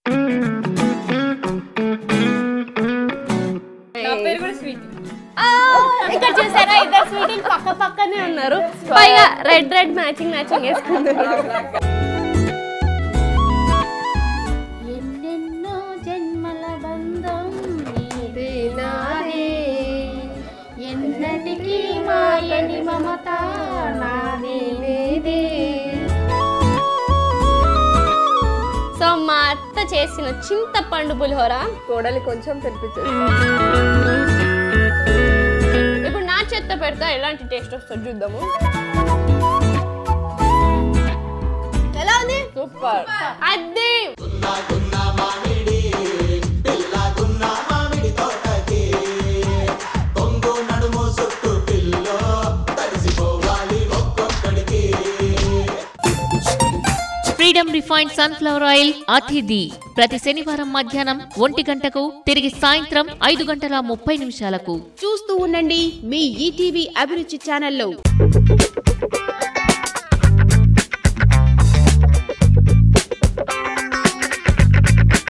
నా పేరు కూడా స్వీట్ ఆ, ఇక్కడ చూసారా ఇద్దరు స్వీట్లు పక్క పక్కనే ఉన్నారు పైగా రెడ్ రెడ్ మ్యాచింగ్ మ్యాచింగ్ వేసుకున్నారు ఎన్నెన్నో జన్మల బంధం నీదే నాదే ఎన్నటికీ మాయని మమత నాదే నీదే సో మా అత్త చేసిన చింతపండు పులిహోర కోడలి కొంచెం తినిపించేసి ఇప్పుడు నా చేత్త పెడతా ఎలాంటి టేస్ట్ వస్తుందో చూద్దాము ఎలా ఉంది సూపర్ అదే ఫ్రీడమ్ రిఫైన్డ్ సన్ఫ్లవర్ ఆయిల్ అతిథి ప్రతి శనివారం మధ్యాహ్నం ఒంటి గంటకు తిరిగి సాయంత్రం ఐదు గంటల ముప్పై నిమిషాలకు చూస్తూ ఉండండి మీ ఈటీవీ అభిరుచి ఛానల్లో